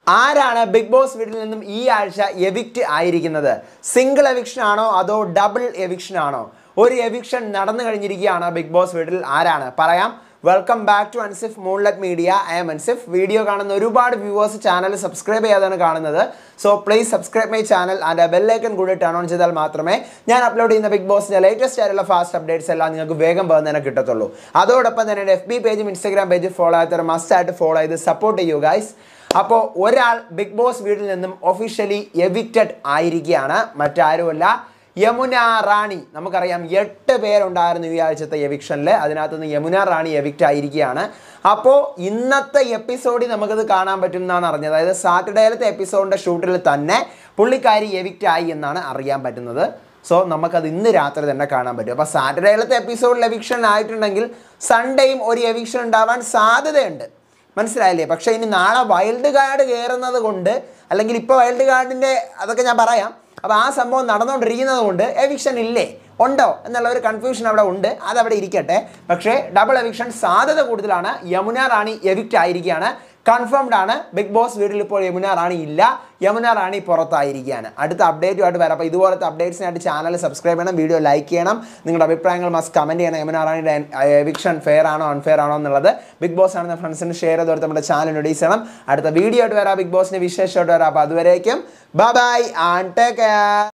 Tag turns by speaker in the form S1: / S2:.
S1: ആരാണ് big Boss വീട്ടിൽ നിന്നും ഈ ആഴ്ച എവിക്റ്റ് ആയിരിക്കുന്നത് സിംഗിൾ എവിക്ഷൻ ആണോ അതോ ഡബിൾ എവിക്ഷൻ ആണോ ഒരു എവിക്ഷൻ നടന്നു കഴിഞ്ഞിരിക്കുകയാണ് ബിഗ് ബോസ് വീട്ടിൽ ആരാണ് പറയാം welcome back to Ansif Moonlight Media I'm Ansif video കാണുന്ന ഒരുപാട് വ്യൂവേഴ്സ് ചാനൽ സബ്സ്ക്രൈബ് ചെയ്യാതാണ് കാണുന്നത് so please subscribe my channel and bell icon കൂടി ടേൺ ഓൺ ചെയ്താൽ മാത്രമേ ഞാൻ അപ്ലോഡ് ചെയ്യുന്ന ബിഗ് ബോസിൻ്റെ ലേറ്റസ്റ്റ് ആയിട്ടുള്ള ഫാസ്റ്റ് അപ്ഡേറ്റ്സ് എല്ലാം നിങ്ങൾക്ക് വേഗം പോകുന്നതിനെ കിട്ടത്തുള്ളൂ അതോടൊപ്പം തന്നെ എൻ്റെ എഫ് ബി പേജും ഇൻസ്റ്റാഗ്രാം പേജും ഫോളോ ആയത്തവർ മസ്റ്റ് ആയിട്ട് ഫോളോ ചെയ്ത് സപ്പോർട്ട് ചെയ്യൂ ഗൈസ് അപ്പോൾ ഒരാൾ ബിഗ് ബോസ് വീട്ടിൽ നിന്നും ഒഫീഷ്യലി എവിക്റ്റഡ് ആയിരിക്കുകയാണ് മറ്റാരുമല്ല യമുന റാണി നമുക്കറിയാം എട്ട് പേരുണ്ടായിരുന്നു ഈ ആഴ്ചത്തെ എവിക്ഷനിൽ അതിനകത്തുനിന്ന് യമുന റാണി എവിക്റ്റ് ആയിരിക്കുകയാണ് അപ്പോൾ ഇന്നത്തെ എപ്പിസോഡിൽ നമുക്കത് കാണാൻ പറ്റും എന്നാണ് അറിഞ്ഞത് അതായത് സാറ്റർഡേയിലത്തെ എപ്പിസോഡിൻ്റെ ഷൂട്ടിൽ തന്നെ പുള്ളിക്കാരി എവിക്റ്റ് ആയി എന്നാണ് അറിയാൻ പറ്റുന്നത് സോ നമുക്കത് ഇന്ന് രാത്രി തന്നെ കാണാൻ പറ്റും അപ്പോൾ സാറ്റർഡേയിലത്തെ എപ്പിസോഡിൽ എവിക്ഷൻ ആയിട്ടുണ്ടെങ്കിൽ സൺഡേയും ഒരു എവിക്ഷൻ ഉണ്ടാവാൻ സാധ്യതയുണ്ട് മനസ്സിലായില്ലേ പക്ഷേ ഇനി നാളെ വൈൽഡ് കാർഡ് കയറുന്നത് കൊണ്ട് അല്ലെങ്കിൽ ഇപ്പോൾ വൈൽഡ് കാർഡിൻ്റെ അതൊക്കെ ഞാൻ പറയാം അപ്പോൾ ആ സംഭവം നടന്നുകൊണ്ടിരിക്കുന്നത് കൊണ്ട് എവിക്ഷൻ ഇല്ലേ ഉണ്ടോ എന്നുള്ള ഒരു കൺഫ്യൂഷൻ അവിടെ ഉണ്ട് അതവിടെ ഇരിക്കട്ടെ പക്ഷേ ഡബിൾ എവിക്ഷൻ സാധ്യത കൂടുതലാണ് യമുന റാണി എവിക്റ്റ് ആയിരിക്കുകയാണ് കൺഫേംഡ് ആണ് ബിഗ് ബോസ് വീട്ടിൽ ഇപ്പോൾ യമുന റാണി ഇല്ല യമുന റാണി പുറത്തായിരിക്കുകയാണ് അടുത്ത അപ്ഡേറ്റുമായിട്ട് വരാം അപ്പോൾ ഇതുപോലത്തെ അപ്ഡേറ്റ്സിനായിട്ട് ചാനൽ സബ്സ്ക്രൈബ് ചെയ്യണം വീഡിയോ ലൈക്ക് ചെയ്യണം നിങ്ങളുടെ അഭിപ്രായങ്ങൾ മസ്റ്റ് കമൻറ്റ് ചെയ്യണം യമുന റാണിയുടെ എവിക്ഷൻ ഫെയർ ആണോ അൺഫെയർ ആണോ എന്നുള്ളത് ബിഗ് ബോസ് ആണെന്ന ഫ്രണ്ട്സിന് ഷെയർ ചെയ്ത് കൊടുത്ത് നമ്മുടെ ചാനൽ നോട്ടീസ് ചെയ്യണം അടുത്ത വീഡിയോ ആയിട്ട് വരാം ബിഗ് ബോസിൻ്റെ വിശേഷമായിട്ട് വരാം അപ്പോൾ അതുവരേക്കും bye bye and take care